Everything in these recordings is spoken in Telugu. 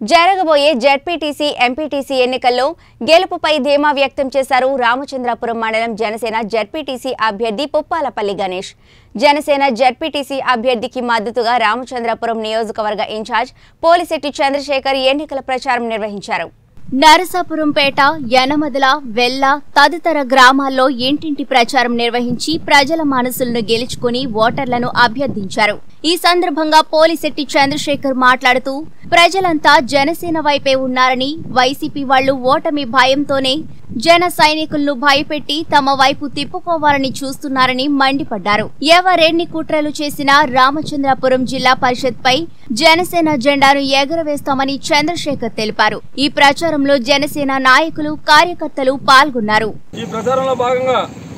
జరగబోయే జెడ్పీటీసీ ఎంపీటీసీ ఎన్నికల్లో గెలుపుపై ధీమా వ్యక్తం చేశారు రామచంద్రపురం మండలం జనసేన జెడ్పీటీసీ అభ్యర్థి పుప్పాలపల్లి గణేష్ జనసేన జెడ్పీటీసీ అభ్యర్థికి మద్దతుగా రామచంద్రపురం నియోజకవర్గ ఇన్ఛార్జ్ పోలిశెట్టి చంద్రశేఖర్ ఎన్నికల ప్రచారం నిర్వహించారు నరసాపురంపేట యనమదల వెల్ల తదితర గ్రామాల్లో ఇంటింటి ప్రచారం నిర్వహించి ప్రజల మనసులను గెలుచుకుని ఓటర్లను అభ్యర్థించారు ఈ సందర్భంగా పోలిశెట్టి చంద్రశేఖర్ మాట్లాడుతూ ప్రజలంతా జనసేన వైపే ఉన్నారని వైసీపీ వాళ్లు ఓటమి భయంతోనే జన సైనికులను భయపెట్టి తమ వైపు తిప్పుకోవాలని చూస్తున్నారని మండిపడ్డారు ఎవరెన్ని కుట్రలు చేసినా రామచంద్రపురం జిల్లా పరిషత్ పై జనసేన జెండాను ఎగురవేస్తామని చంద్రశేఖర్ తెలిపారు ఈ ప్రచారంలో జనసేన నాయకులు కార్యకర్తలు పాల్గొన్నారు ఈ ప్రచారంలో భాగంగా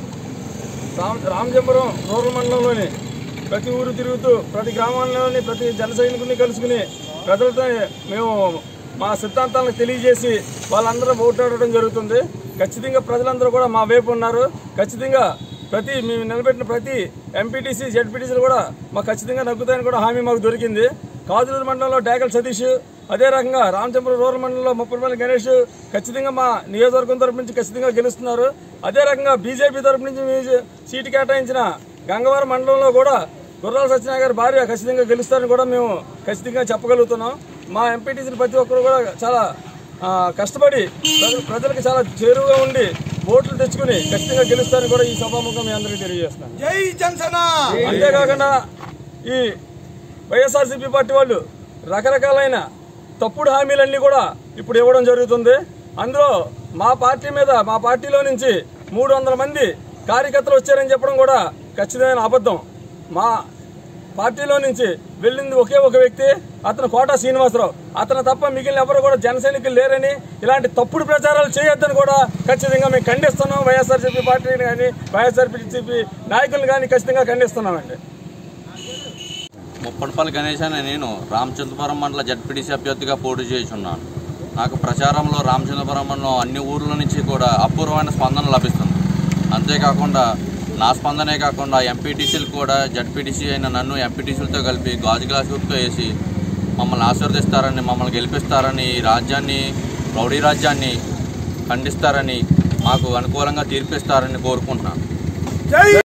రామ్ రామచంపురం రూరల్ మండలంలోని ప్రతి ఊరు తిరుగుతూ ప్రతి గ్రామాల్లోని ప్రతి జన సైనికుల్ని కలుసుకుని ప్రజలతో మేము మా సిద్ధాంతాలను తెలియజేసి వాళ్ళందరూ ఓటాడడం జరుగుతుంది ఖచ్చితంగా ప్రజలందరూ కూడా మా వైపు ఉన్నారు ఖచ్చితంగా ప్రతి మేము నిలబెట్టిన ప్రతి ఎంపీటీసీ జెడ్పీటీసీలు కూడా మాకు ఖచ్చితంగా నగ్గుతాయని కూడా హామీ మాకు దొరికింది కాజులూరు మండలంలో డేగల్ సతీష్ అదే రకంగా రామచంద్ర రూరల్ మండలంలో ముప్పటిపల్లి గణేష్ ఖచ్చితంగా మా నియోజకవర్గం తరపు నుంచి ఖచ్చితంగా గెలుస్తున్నారు అదే రకంగా బీజేపీ తరపు నుంచి మీ సీటు కేటాయించిన గంగవరం మండలంలో కూడా గుర్రాల సత్యనారాయణ గారి భార్య ఖచ్చితంగా గెలుస్తారని కూడా మేము ఖచ్చితంగా చెప్పగలుగుతున్నాం మా ఎంపీటీసీలు ప్రతి ఒక్కరు కూడా చాలా ఆ, కష్టపడి ప్రజ- ప్రజలకు చాలా చేరువుగా ఉండి ఓట్లు తెచ్చుకుని ఖచ్చితంగా గెలుస్తారని కూడా ఈ సభాముఖం మీ అందరికీ తెలియజేస్తాను జై జనసేన అంతేకాకుండా ఈ వైఎస్ఆర్సీపీ పార్టీ వాళ్ళు రకరకాలైన తప్పుడు హామీలన్నీ కూడా ఇప్పుడు ఇవ్వడం జరుగుతుంది అందులో మా పార్టీ మీద మా పార్టీలో నుంచి మూడు వందల మంది కార్యకర్తలు వచ్చారని చెప్పడం కూడా ఖచ్చితమైన అబద్ధం మా పార్టీలో నుంచి వెళ్ళింది ఒకే ఒక వ్యక్తి అతను కోట శ్రీనివాసరావు అతను తప్ప మిగిలిన ఎవరు కూడా జన సైనికులు లేరని ఇలాంటి తప్పుడు ప్రచారాలు చేయొద్దని కూడా ఖచ్చితంగా మేము ఖండిస్తున్నాం వైఎస్ఆర్సీపీ పార్టీని కానీ వైఎస్ఆర్సీపీ నాయకులను కానీ ఖచ్చితంగా ఖండిస్తున్నామండి ముప్పటిపల్లి గణేష్ అనే నేను రామచంద్రపురం మండల జడ్పీటీసీ అభ్యర్థిగా పోటీ చేస్తున్నాను నాకు ప్రచారంలో రామచంద్రపురం మండలం అన్ని ఊర్ల నుంచి కూడా అపూర్వమైన స్పందన లభిస్తుంది అంతేకాకుండా నా స్పందనే కాకుండా ఎంపీటీసీలు కూడా జడ్పీటీసీ అయిన నన్ను ఎంపీటీసీలతో కలిపి గాజు గ్లాస్ గుర్తు వేసి మమ్మల్ని ఆశీర్వదిస్తారని మమ్మల్ని గెలిపిస్తారని ఈ రాజ్యాన్ని రౌడీ రాజ్యాన్ని ఖండిస్తారని మాకు అనుకూలంగా తీర్పిస్తారని కోరుకుంటున్నాను జై